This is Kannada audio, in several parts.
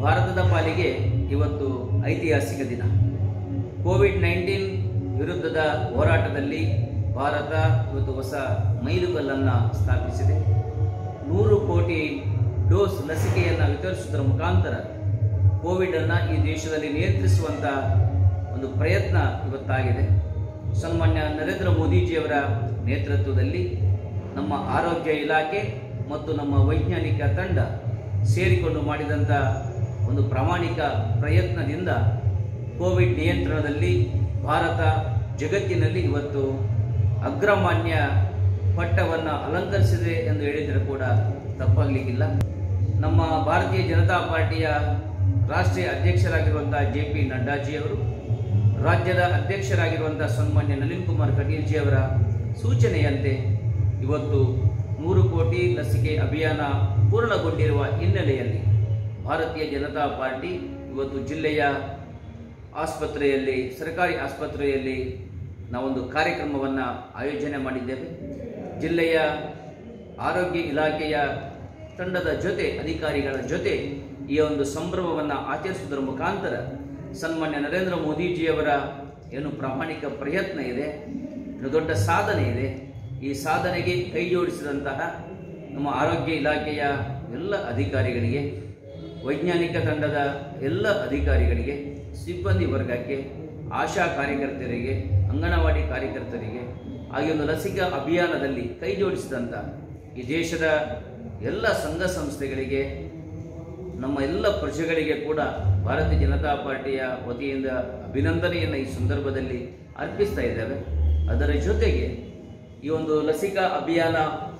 ಭಾರತದ ಪಾಲಿಗೆ ಇವತ್ತು ಐತಿಹಾಸಿಕ ದಿನ ಕೋವಿಡ್ ನೈನ್ಟೀನ್ ವಿರುದ್ಧದ ಹೋರಾಟದಲ್ಲಿ ಭಾರತ ಇವತ್ತು ಹೊಸ ಮೈಲುಗಲ್ಲನ್ನು ಸ್ಥಾಪಿಸಿದೆ ನೂರು ಕೋಟಿ ಡೋಸ್ ಲಸಿಕೆಯನ್ನು ವಿತರಿಸುವುದರ ಮುಖಾಂತರ ಕೋವಿಡನ್ನು ಈ ದೇಶದಲ್ಲಿ ನಿಯಂತ್ರಿಸುವಂಥ ಒಂದು ಪ್ರಯತ್ನ ಇವತ್ತಾಗಿದೆ ಸನ್ಮಾನ್ಯ ನರೇಂದ್ರ ಮೋದಿಜಿಯವರ ನೇತೃತ್ವದಲ್ಲಿ ನಮ್ಮ ಆರೋಗ್ಯ ಇಲಾಖೆ ಮತ್ತು ನಮ್ಮ ವೈಜ್ಞಾನಿಕ ತಂಡ ಸೇರಿಕೊಂಡು ಮಾಡಿದಂಥ ಒಂದು ಪ್ರಾಮಾಣಿಕ ಪ್ರಯತ್ನದಿಂದ ಕೋವಿಡ್ ನಿಯಂತ್ರಣದಲ್ಲಿ ಭಾರತ ಜಗತ್ತಿನಲ್ಲಿ ಇವತ್ತು ಅಗ್ರಮಾನ್ಯ ಪಟ್ಟವನ್ನು ಅಲಂಕರಿಸಿದೆ ಎಂದು ಹೇಳಿದರೆ ಕೂಡ ತಪ್ಪಾಗಲಿಕ್ಕಿಲ್ಲ ನಮ್ಮ ಭಾರತೀಯ ಜನತಾ ಪಾರ್ಟಿಯ ರಾಷ್ಟ್ರೀಯ ಅಧ್ಯಕ್ಷರಾಗಿರುವಂಥ ಜೆ ಪಿ ನಡ್ಡಾಜಿಯವರು ರಾಜ್ಯದ ಅಧ್ಯಕ್ಷರಾಗಿರುವಂಥ ಸನ್ಮಾನ್ಯ ನಳಿನ್ ಕುಮಾರ್ ಕಟೀಲ್ಜಿಯವರ ಸೂಚನೆಯಂತೆ ಇವತ್ತು ನೂರು ಕೋಟಿ ಲಸಿಕೆ ಅಭಿಯಾನ ಪೂರ್ಣಗೊಂಡಿರುವ ಹಿನ್ನೆಲೆಯಲ್ಲಿ ಭಾರತೀಯ ಜನತಾ ಪಾರ್ಟಿ ಇವತ್ತು ಜಿಲ್ಲೆಯ ಆಸ್ಪತ್ರೆಯಲ್ಲಿ ಸರ್ಕಾರಿ ಆಸ್ಪತ್ರೆಯಲ್ಲಿ ನಾವೊಂದು ಕಾರ್ಯಕ್ರಮವನ್ನು ಆಯೋಜನೆ ಮಾಡಿದ್ದೇವೆ ಜಿಲ್ಲೆಯ ಆರೋಗ್ಯ ಇಲಾಖೆಯ ತಂಡದ ಜೊತೆ ಅಧಿಕಾರಿಗಳ ಜೊತೆ ಈ ಒಂದು ಸಂಭ್ರಮವನ್ನು ಆಚರಿಸುವುದರ ಮುಖಾಂತರ ಸನ್ಮಾನ್ಯ ನರೇಂದ್ರ ಮೋದಿಜಿಯವರ ಏನು ಪ್ರಾಮಾಣಿಕ ಪ್ರಯತ್ನ ಇದೆ ಇದು ದೊಡ್ಡ ಸಾಧನೆ ಇದೆ ಈ ಸಾಧನೆಗೆ ಕೈ ಜೋಡಿಸಿದಂತಹ ನಮ್ಮ ಆರೋಗ್ಯ ಇಲಾಖೆಯ ಎಲ್ಲ ಅಧಿಕಾರಿಗಳಿಗೆ ವೈಜ್ಞಾನಿಕ ತಂಡದ ಎಲ್ಲ ಅಧಿಕಾರಿಗಳಿಗೆ ಸಿಬ್ಬಂದಿ ವರ್ಗಕ್ಕೆ ಆಶಾ ಕಾರ್ಯಕರ್ತರಿಗೆ ಅಂಗನವಾಡಿ ಕಾರ್ಯಕರ್ತರಿಗೆ ಹಾಗೆ ಒಂದು ಲಸಿಕಾ ಅಭಿಯಾನದಲ್ಲಿ ಕೈ ಜೋಡಿಸಿದಂಥ ಈ ದೇಶದ ಎಲ್ಲ ಸಂಘ ಸಂಸ್ಥೆಗಳಿಗೆ ನಮ್ಮ ಎಲ್ಲ ಪ್ರಜೆಗಳಿಗೆ ಕೂಡ ಭಾರತೀಯ ಜನತಾ ಪಾರ್ಟಿಯ ವತಿಯಿಂದ ಅಭಿನಂದನೆಯನ್ನು ಈ ಸಂದರ್ಭದಲ್ಲಿ ಅರ್ಪಿಸ್ತಾ ಇದ್ದೇವೆ ಅದರ ಜೊತೆಗೆ ಈ ಒಂದು ಲಸಿಕಾ ಅಭಿಯಾನ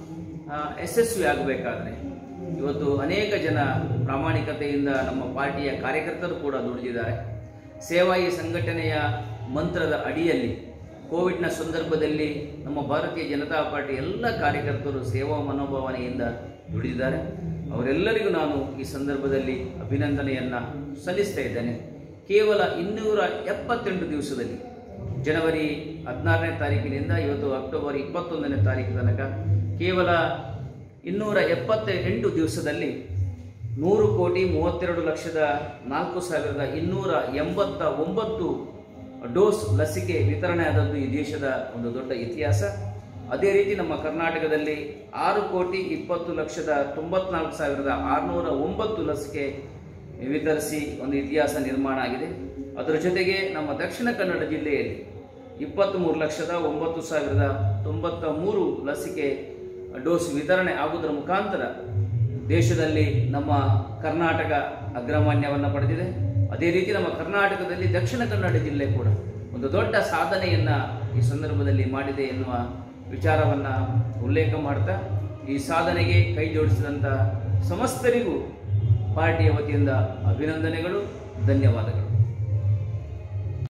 ಆ, ಯಶಸ್ವಿ ಆಗಬೇಕಾದ್ರೆ ಇವತ್ತು ಅನೇಕ ಜನ ಪ್ರಾಮಾಣಿಕತೆಯಿಂದ ನಮ್ಮ ಪಾರ್ಟಿಯ ಕಾರ್ಯಕರ್ತರು ಕೂಡ ದುಡಿದಿದ್ದಾರೆ ಸೇವಾ ಈ ಸಂಘಟನೆಯ ಮಂತ್ರದ ಅಡಿಯಲ್ಲಿ ಕೋವಿಡ್ನ ಸಂದರ್ಭದಲ್ಲಿ ನಮ್ಮ ಭಾರತೀಯ ಜನತಾ ಪಾರ್ಟಿ ಎಲ್ಲ ಕಾರ್ಯಕರ್ತರು ಸೇವಾ ಮನೋಭಾವನೆಯಿಂದ ದುಡಿದಿದ್ದಾರೆ ಅವರೆಲ್ಲರಿಗೂ ನಾನು ಈ ಸಂದರ್ಭದಲ್ಲಿ ಅಭಿನಂದನೆಯನ್ನು ಸಲ್ಲಿಸ್ತಾ ಇದ್ದೇನೆ ಕೇವಲ ಇನ್ನೂರ ಎಪ್ಪತ್ತೆಂಟು ದಿವಸದಲ್ಲಿ ಜನವರಿ ಹದಿನಾರನೇ ತಾರೀಕಿನಿಂದ ಇವತ್ತು ಅಕ್ಟೋಬರ್ ಇಪ್ಪತ್ತೊಂದನೇ ತಾರೀಕು ತನಕ ಕೇವಲ ಇನ್ನೂರ ಎಪ್ಪತ್ತ ಎಂಟು ದಿವಸದಲ್ಲಿ ನೂರು ಕೋಟಿ ಮೂವತ್ತೆರಡು ಲಕ್ಷದ ನಾಲ್ಕು ಸಾವಿರದ ಇನ್ನೂರ ಎಂಬತ್ತ ಒಂಬತ್ತು ಡೋಸ್ ಲಸಿಕೆ ವಿತರಣೆ ಆದದ್ದು ಈ ದೇಶದ ಒಂದು ದೊಡ್ಡ ಇತಿಹಾಸ ಅದೇ ರೀತಿ ನಮ್ಮ ಕರ್ನಾಟಕದಲ್ಲಿ ಆರು ಕೋಟಿ ಇಪ್ಪತ್ತು ಲಕ್ಷದ ತೊಂಬತ್ನಾಲ್ಕು ಸಾವಿರದ ಆರುನೂರ ಒಂಬತ್ತು ಲಸಿಕೆ ವಿತರಿಸಿ ಒಂದು ಇತಿಹಾಸ ನಿರ್ಮಾಣ ಆಗಿದೆ ಅದರ ಜೊತೆಗೆ ನಮ್ಮ ದಕ್ಷಿಣ ಕನ್ನಡ ಜಿಲ್ಲೆಯಲ್ಲಿ ಇಪ್ಪತ್ತ್ಮೂರು ಲಕ್ಷದ ಒಂಬತ್ತು ಸಾವಿರದ ತೊಂಬತ್ತ ಮೂರು ಲಸಿಕೆ ಡೋಸ್ ವಿತರಣೆ ಆಗುವುದರ ಮುಖಾಂತರ ದೇಶದಲ್ಲಿ ನಮ್ಮ ಕರ್ನಾಟಕ ಅಗ್ರಮಾನ್ಯವನ್ನು ಪಡೆದಿದೆ ಅದೇ ರೀತಿ ನಮ್ಮ ಕರ್ನಾಟಕದಲ್ಲಿ ದಕ್ಷಿಣ ಕನ್ನಡ ಜಿಲ್ಲೆ ಕೂಡ ಒಂದು ದೊಡ್ಡ ಸಾಧನೆಯನ್ನು ಈ ಸಂದರ್ಭದಲ್ಲಿ ಮಾಡಿದೆ ಎನ್ನುವ ವಿಚಾರವನ್ನು ಉಲ್ಲೇಖ ಮಾಡ್ತಾ ಈ ಸಾಧನೆಗೆ ಕೈ ಜೋಡಿಸಿದಂಥ ಸಮಸ್ತರಿಗೂ ಪಾರ್ಟಿಯ ವತಿಯಿಂದ ಅಭಿನಂದನೆಗಳು ಧನ್ಯವಾದಗಳು